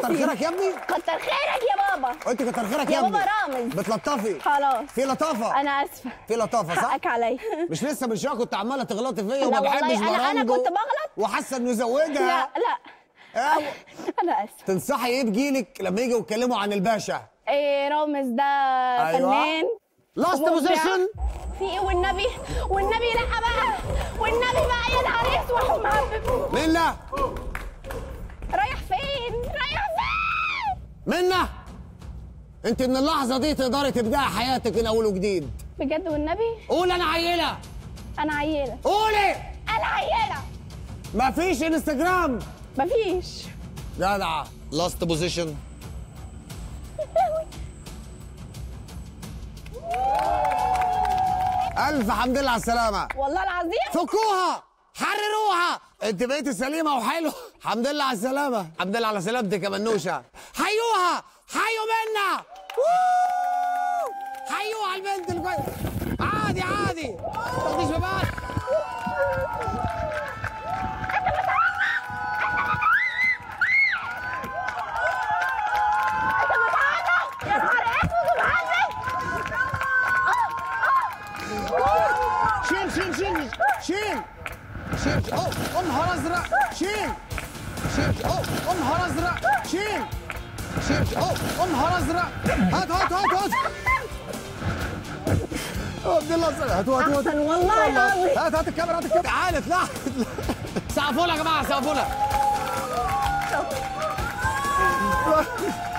كتر خيرك يا ابني كتر خيرك يا بابا قلت كتر خيرك يا يا ابني بابا رامز. بتلطفي خلاص في لطافه انا اسفه في لطافه صح حقك عليا مش لسه من شويه كنت عماله تغلطي فيا لا وما والله بحبش أنا- أنا برامجه كنت بغلط. وحاسه انه زوجها لا لا آه. انا اسفه تنصحي ايه بجيلك لما يجوا يتكلموا عن الباشا إيه رامز ده أيوة. فنان لاست ومبدع. بوزيشن في ايه والنبي والنبي لا بقى والنبي بقى يا نهار اسود ومهبب منا رايح فين رايح فين منا انت من اللحظه دي تقدري تبداي حياتك من اول وجديد بجد والنبي قول انا عيله انا عيله قولي انا عيله مفيش انستجرام مفيش جدع لاست بوزيشن الف حمد لله على السلامه والله العظيم فكوها حرروها انت بقيتي سليمه وحلوه الحمد لله على السلامه الحمد لله على سلامتك يا منوشه حيوها حيوا منا ووو! حيوها البنت الكويسه عادي عادي ما تاخديش ببالك يا نهار اسود ومهبب شيل شيل شيل شيل شيل اوه ام نهار ازرق شيل شيل اوه ام نهار ازرق شيل شيل اوه ام نهار ازرق هات هات هات هات عبد الله هاتوا هاتوا هاتوا أحسن والله العظيم. هات هات الكاميرا هات الكاميرا تعالى اطلع سقفوا لها يا جماعه سقفوا لها